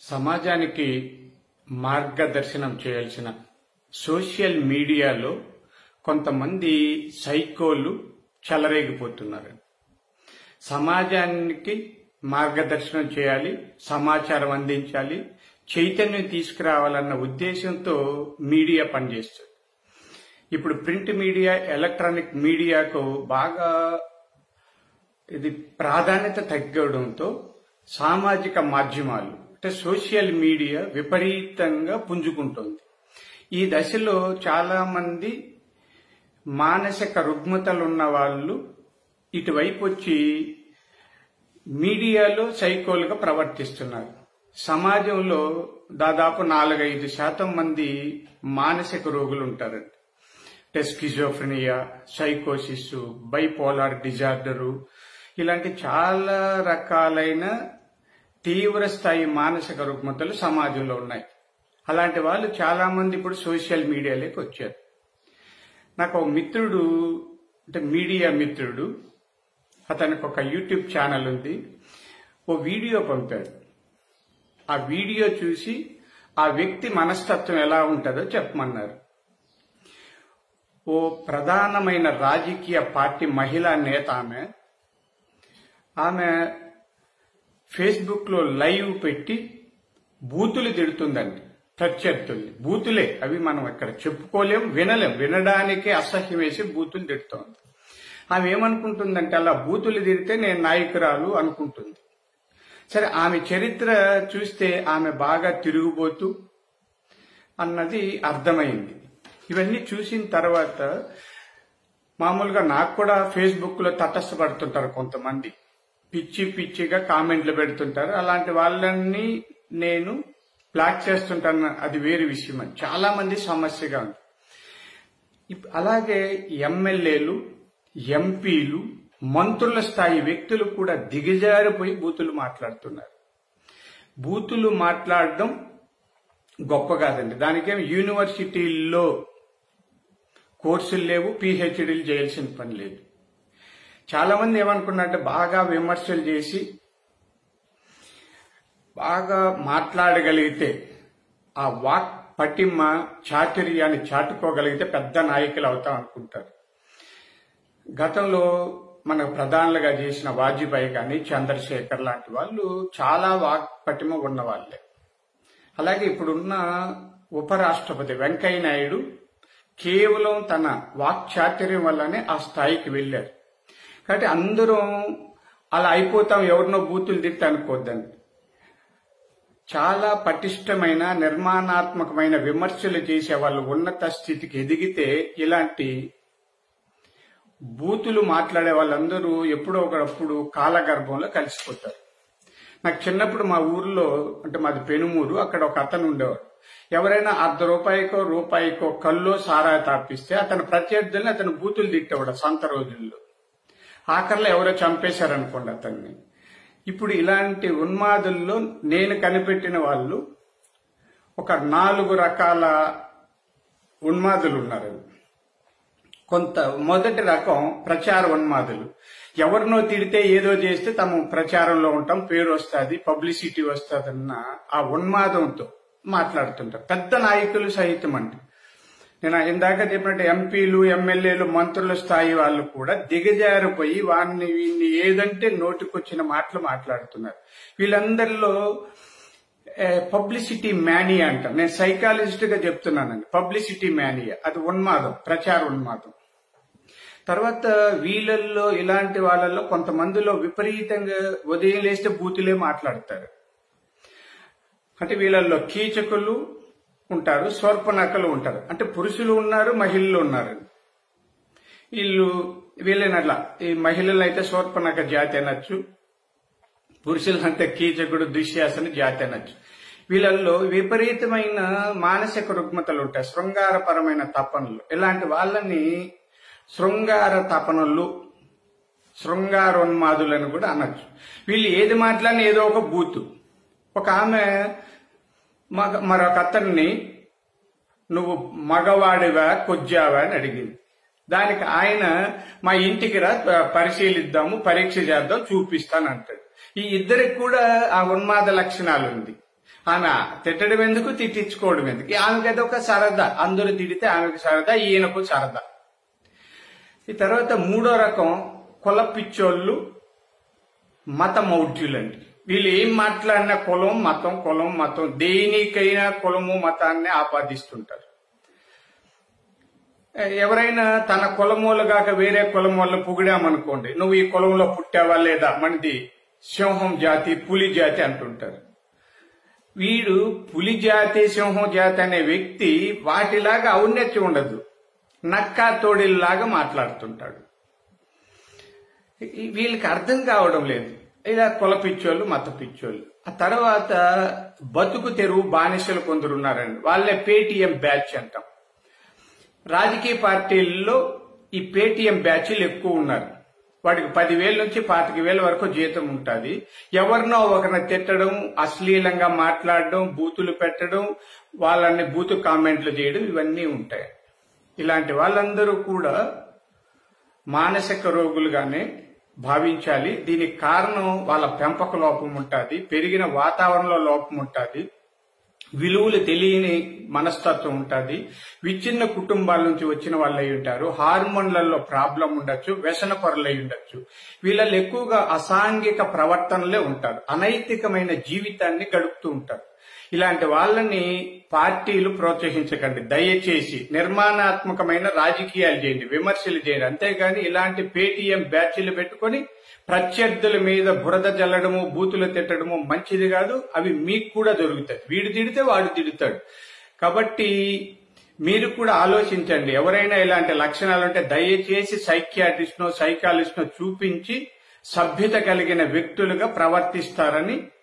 సమాజానికి మార్గదర్శనం చేయాల్సిన సోషల్ మీడియాలో కొంతమంది సైకోలు చెలరేగిపోతున్నారు సమాజానికి మార్గదర్శనం చేయాలి సమాచారం అందించాలి చైతన్యం తీసుకురావాలన్న ఉద్దేశంతో మీడియా పనిచేస్తుంది ఇప్పుడు ప్రింట్ మీడియా ఎలక్ట్రానిక్ మీడియాకు బాగా ఇది ప్రాధాన్యత తగ్గడంతో సామాజిక మాధ్యమాలు అంటే సోషల్ మీడియా విపరీతంగా పుంజుకుంటుంది ఈ దశలో చాలా మంది మానసిక రుగ్మతలు ఉన్న వాళ్ళు ఇటువైపు వచ్చి మీడియాలో సైకోలుగా ప్రవర్తిస్తున్నారు సమాజంలో దాదాపు నాలుగైదు శాతం మంది మానసిక రోగులు ఉంటారండి అంటే స్కిజోఫ్రినియా సైకోసిస్ బైపోలార్ డిజార్డరు ఇలాంటి చాలా రకాలైన తీవ్ర స్థాయి మానసిక రుగ్మతలు సమాజంలో ఉన్నాయి అలాంటి వాళ్ళు చాలా మంది ఇప్పుడు సోషల్ మీడియాలోకి వచ్చారు నాకు ఒక మిత్రుడు అంటే మీడియా మిత్రుడు అతనికి ఒక యూట్యూబ్ ఛానల్ ఉంది ఓ వీడియో పంపాడు ఆ వీడియో చూసి ఆ వ్యక్తి మనస్తత్వం ఎలా ఉంటుందో చెప్పమన్నారు ఓ ప్రధానమైన రాజకీయ పార్టీ మహిళా నేత ఆమె ఆమె ఫేస్బుక్ లో లైవ్ పెట్టి బూతులు తిడుతుందండి ప్రత్యర్థుల్ని బూతులే అవి మనం ఇక్కడ చెప్పుకోలేం వినలేం వినడానికే అసహ్యం వేసి బూతులు తిడుతోంది ఆమె ఏమనుకుంటుందంటే అలా బూతులు తిడితే నేను నాయకురాలు అనుకుంటుంది సరే ఆమె చరిత్ర చూస్తే ఆమె బాగా తిరుగుబోతూ అన్నది అర్థమైంది ఇవన్నీ చూసిన తర్వాత మామూలుగా నాకు కూడా ఫేస్బుక్ లో తటస్థపడుతుంటారు కొంతమంది పిచ్చి పిచ్చిగా కామెంట్లు పెడుతుంటారు అలాంటి వాళ్ళని నేను బ్లాక్ చేస్తుంటాను అది వేరే విషయం అని చాలా మంది సమస్యగా ఉంది ఇప్- అలాగే ఎమ్మెల్యేలు ఎంపీలు మంత్రుల స్థాయి వ్యక్తులు కూడా దిగజారిపోయి బూతులు మాట్లాడుతున్నారు బూతులు మాట్లాడడం గొప్ప కాదండి దానికేం యూనివర్సిటీల్లో కోర్సులు లేవు పిహెచ్డీలు చేయాల్సిన పని లేదు చాలా మంది ఏమనుకున్నారంటే బాగా విమర్శలు చేసి బాగా మాట్లాడగలిగితే ఆ వాక్ పటిమ చాతుర్యాన్ని చాటుకోగలిగితే పెద్ద నాయకులు అవుతాం అనుకుంటారు గతంలో మన ప్రధానులుగా చేసిన వాజ్పేయి కానీ చంద్రశేఖర్ లాంటి వాళ్ళు చాలా వాక్ పటిమ ఉన్న వాళ్ళే అలాగే ఇప్పుడున్న ఉపరాష్ట్రపతి వెంకయ్య నాయుడు కేవలం తన వాక్చాతుర్యం వల్లనే ఆ స్థాయికి వెళ్ళారు కాబట్టి అందరూ అలా అయిపోతాం ఎవరినో బూతులు తిట్టి అనుకోద్దండి చాలా పటిష్టమైన నిర్మాణాత్మకమైన విమర్శలు చేసే వాళ్ళు ఉన్నత స్థితికి ఎదిగితే ఇలాంటి బూతులు మాట్లాడే వాళ్ళందరూ ఎప్పుడో ఒకప్పుడు కాలగర్భంలో కలిసిపోతారు నాకు చిన్నప్పుడు మా ఊర్లో అంటే మాది పెనుమూరు అక్కడ ఒక అతను ఉండేవాడు ఎవరైనా అర్ధ రూపాయికో రూపాయికో కల్లో సారా తాపిస్తే అతను ప్రత్యర్థుల్ని అతను బూతులు తిట్టేవాడు సొంత రోజుల్లో ఆఖరిలో ఎవరో చంపేశారనుకోండి అతన్ని ఇప్పుడు ఇలాంటి ఉన్మాదుల్లో నేను కనిపెట్టిన వాళ్ళు ఒక నాలుగు రకాల ఉన్మాదులు ఉన్నారు కొంత మొదటి రకం ప్రచార ఉన్మాదులు ఎవరినో తిడితే ఏదో చేస్తే తమ ప్రచారంలో ఉంటాం పేరు వస్తుంది పబ్లిసిటీ వస్తుందన్న ఆ ఉన్మాదంతో మాట్లాడుతుంటారు పెద్ద నాయకులు సహితం అంటే నేను ఇందాక చెప్పినట్టు ఎంపీలు ఎమ్మెల్యేలు మంత్రుల స్థాయి వాళ్ళు కూడా దిగజారిపోయి వాడిని వీడిని ఏదంటే నోటికొచ్చిన మాటలు మాట్లాడుతున్నారు వీళ్ళందరిలో పబ్లిసిటీ మ్యానియా అంటాం నేను సైకాలజిస్ట్ గా చెప్తున్నానండి పబ్లిసిటీ మ్యానియా అది ఉన్మాదం ప్రచార ఉన్మాదం తర్వాత వీళ్ళల్లో ఇలాంటి వాళ్ళల్లో కొంతమందిలో విపరీతంగా ఉదయం లేస్తే బూతులే మాట్లాడతారు అంటే వీళ్ళల్లో కీచకులు ఉంటారు స్వర్పనకలు ఉంటారు అంటే పురుషులు ఉన్నారు మహిళలు ఉన్నారు వీళ్ళు వీళ్ళనట్లా ఈ మహిళలు అయితే స్వర్పనక జాతి అనొచ్చు పురుషులంటే కీచకుడు దుశ్శాసన జాతి అనొచ్చు వీళ్ళల్లో విపరీతమైన మానసిక రుగ్మతలు ఉంటాయి శృంగారపరమైన తపనలు ఇలాంటి వాళ్ళని శృంగార తపనలు శృంగారోన్మాదులని కూడా అనొచ్చు వీళ్ళు ఏది మాట్లాడినా ఏదో ఒక బూతు ఒక ఆమె మగ మరొక అతన్ని నువ్వు మగవాడివా కొజ్జావా అని అడిగింది దానికి ఆయన మా ఇంటికి రా పరిశీలిద్దాము పరీక్ష చేద్దాం చూపిస్తాను అంటాడు ఈ ఇద్దరికి కూడా ఆ ఉన్మాద లక్షణాలు ఉంది ఆమె తిట్టడం ఎందుకు తిట్టించుకోవడం ఎందుకు ఆమెకి అది ఒక సరదా అందరూ తిడితే ఆమెకి సరదా ఈయనకు సరదా ఈ తర్వాత మూడో రకం కుల పిచ్చోళ్ళు మత మౌఢ్యులండి వీళ్ళు ఏం మాట్లాడినా కులం మతం కులం మతం దేనికైనా కులము మతాన్ని ఆపాదిస్తుంటారు ఎవరైనా తన కులమూల కాక వేరే కులం వల్ల పొగిడామనుకోండి నువ్వు ఈ కులంలో పుట్టావా లేదా మనది సింహం జాతి పులి జాతి అంటుంటారు వీడు పులి జాతి సింహం జాతి అనే వ్యక్తి వాటిలాగా ఔన్నత్యం ఉండదు నక్కా తోడిల్లాగా మాట్లాడుతుంటాడు ఈ- వీళ్ళకి అర్థం కావడం లేదు ఇలా కుల పిచ్చోళ్ళు మత పిచ్చోళ్ళు ఆ తర్వాత బతుకు తెరువు బానిసలు కొందరు ఉన్నారండి వాళ్ళే పేటిఎం బ్యాచ్ అంటాం రాజకీయ పార్టీల్లో ఈ పేటిఎం బ్యాచ్లు ఎక్కువ ఉన్నారు వాడికి పదివేల నుంచి పాతిక వేల వరకు జీతం ఉంటుంది ఎవరినో ఒకరిని తిట్టడం అశ్లీలంగా మాట్లాడడం బూతులు పెట్టడం వాళ్ళని బూతు కామెంట్లు చేయడం ఇవన్నీ ఉంటాయి ఇలాంటి వాళ్ళందరూ కూడా మానసిక రోగులుగానే భావించాలి దీనికి కారణం వాళ్ళ పెంపక లోపం ఉంటుంది పెరిగిన వాతావరణంలో లోపం ఉంటుంది విలువలు తెలియని మనస్తత్వం ఉంటుంది విచ్ఛిన్న కుటుంబాల నుంచి వచ్చిన వాళ్ళు అయి ఉంటారు హార్మోన్లలో ప్రాబ్లం ఉండొచ్చు వ్యసన పరులు అయి ఉండొచ్చు వీళ్ళలో ఎక్కువగా అసాంఘిక ప్రవర్తనలే ఉంటారు అనైతికమైన జీవితాన్ని గడుపుతూ ఉంటారు ఇలాంటి వాళ్ళని పార్టీలు ప్రోత్సహించకండి దయచేసి నిర్మాణాత్మకమైన రాజకీయాలు చేయండి విమర్శలు చేయండి అంతేగాని ఇలాంటి పేటీఎం బ్యాచ్లు పెట్టుకొని ప్రత్యర్థుల మీద బురద జల్లడము బూతులు తిట్టడము మంచిది కాదు అవి మీకు కూడా దొరుకుతాయి వీడు తిడితే వాడు తిడతాడు కాబట్టి మీరు కూడా ఆలోచించండి ఎవరైనా ఇలాంటి లక్షణాలు ఉంటే దయచేసి సైకియాట్రిస్ట్ నో సైకాలజిస్ట్ నో చూపించి సభ్యత కలిగిన వ్యక్తులుగా ప్రవర్తిస్తారని